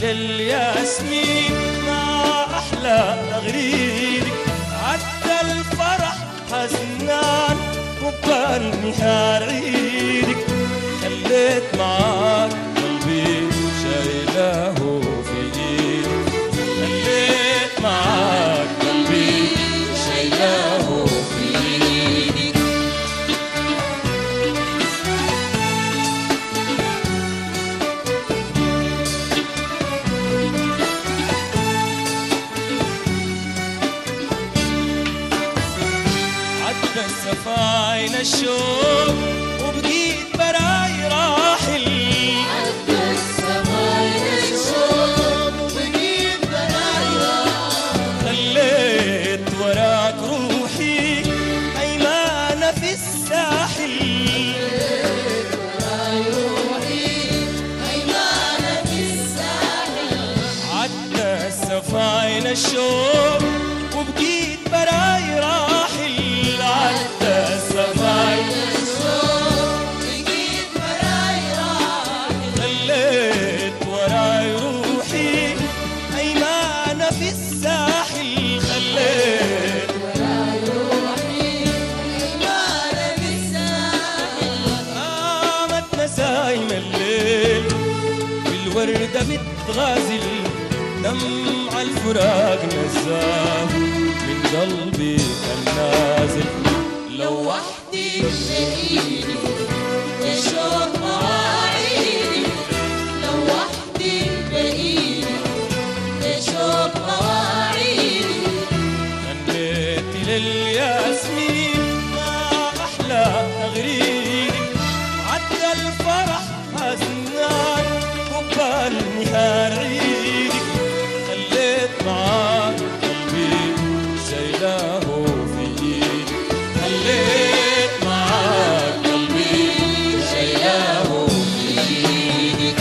للياسمين ما أحلى تغريدك عدى الفرح حزنان قبال نهار عيدك خليت معاك قلبي شايله في ايدك خليت معاك قلبي شايله في ايدك عدى السفاين الشوق وبقيت براي راحل عدى السماين الشوق وبقيت برايا خليت وراك روحي أيمانة في الساحل روحي أيمانة في الساحل عدى السفاين الشوق وبقيت براي راحل عدى السفاين الشوق بقيت برايا خليت وراي روحي أيمانة في الساحل خليت روحي أيمانة في الساحل قامت نسايم الليل بالوردة بتغازل دمع الفراق نزاه من قلبي كان نازل لو وحدي شهيدي الشوق مواعيدي لو وحدي بإيدي الشوق مواعيدي غنيت للياسمين ما أحلى تغريدك عدى الفرح حزنان قبال نهار عيدك خليت معاك قلبي شايله في ايدك خليت معاك قلبي شايله في ايدك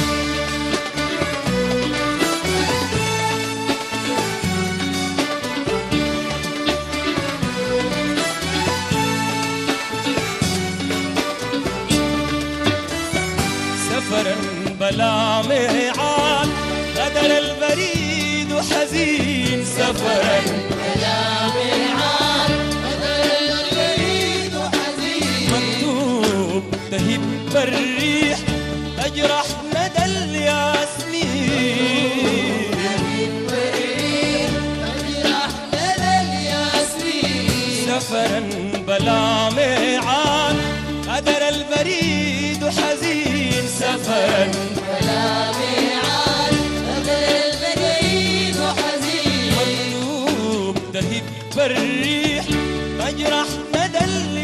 سفرا بلا ميعاد غدر البريد وحزين سفرا بلا ميعاد بدل البريد وحزين مكتوب تهب الريح تجرح ندى الياسمين بريد تجرح لدى الياسمين سفرا بلا ميعاد غدر البريد وحزين سفرا بلا ميعاد بدل البريد وحزين مكتوب تهب الريح تجرح ندى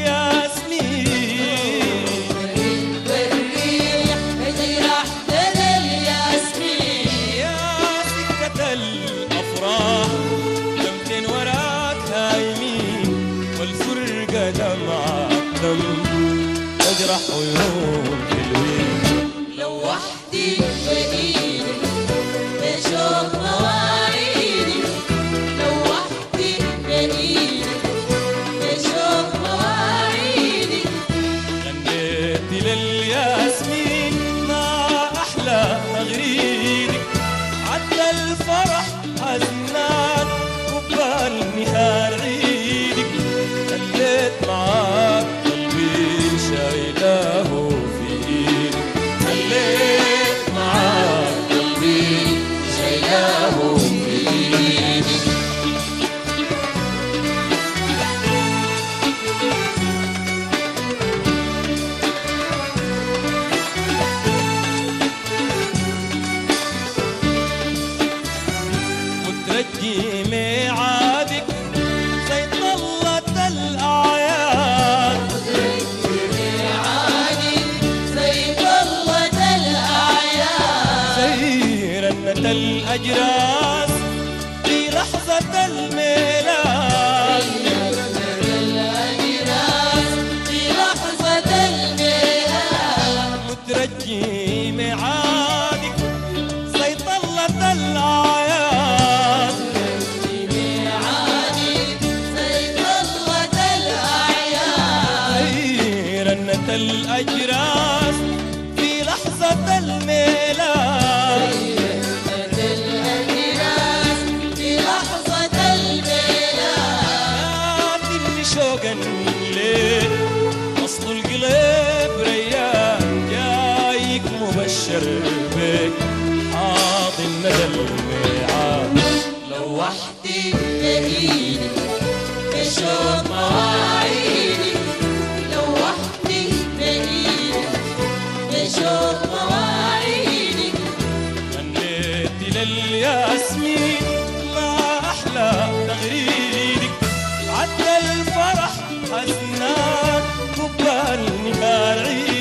الياسمين بالريح تجرح لدى الياسمين يا سكة الأفراح دمتين وراك هايمين والفرقة دمعة دم تجرح عيون حلوين لو وحدي بإيدي بشوف مواعيدي لو وحدي بإيدي بشوف مواعيدي غنيت للياسمين ما أحلى تغريدك عدى الفرح حزنان قبال نهار عيدك خليت معاك قلبي شايله في ايدك خليت معاك قلبي شايله في ايدك وترجي ميعادك زي طلة الأعياد عادي زي طلة الأعياد زي رنة الأجراس في لحظة الميلاد الأجراس في لحظة الميلاد مترجي ميعادك زي طلة الأعياد عادي زي طلة الأعياد زي رنة الأجراس في لحظة الميلاد الياسمين ما أحلى تغريدك عدى الفرح حزنان قبال نهار عيد